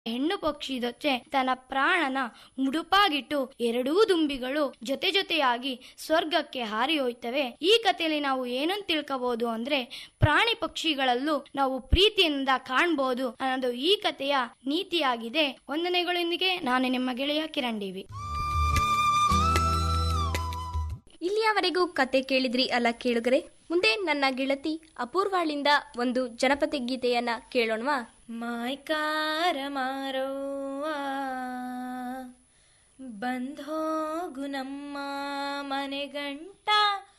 ಹೆಣ್ಣು ಪಕ್ಷಿ ದೊಚ್ಚೆ ತನ್ನ ಪ್ರಾಣನ ಮುಡುಪಾಗಿಟ್ಟು ಎರಡೂ ದುಂಬಿಗಳು ಜೊತೆ ಜೊತೆಯಾಗಿ ಸ್ವರ್ಗಕ್ಕೆ ಹಾರಿ ಹೋಯ್ತವೆ ಈ ಕಥೆಯಲ್ಲಿ ನಾವು ಏನನ್ನು ತಿಳ್ಕೋಬಹುದು ಅಂದ್ರೆ ಪ್ರಾಣಿ ಪಕ್ಷಿಗಳಲ್ಲೂ ನಾವು ಪ್ರೀತಿಯಿಂದ ಕಾಣ್ಬೋದು ಅನ್ನೋದು ಈ ಕಥೆಯ ನೀತಿಯಾಗಿದೆ ವಂದನೆಗಳೊಂದಿಗೆ ನಾನು ನಿಮ್ಮ ಗೆಳೆಯ ಕಿರಣ್ ಡಿವಿ ಇಲ್ಲಿಯವರೆಗೂ ಕತೆ ಕೇಳಿದ್ರಿ ಅಲ್ಲ ಕೇಳುಗರೆ ಮುಂದೆ ನನ್ನ ಗೆಳತಿ ಅಪೂರ್ವಾಳಿಂದ ಒಂದು ಜನಪದ ಗೀತೆಯನ್ನ ಕೇಳೋಣವಾ ಮಾಯ್ಕಾರ ಮಾರೋವ ಬಂದೋಗು ನಮ್ಮ ಮನೆಗಂಟ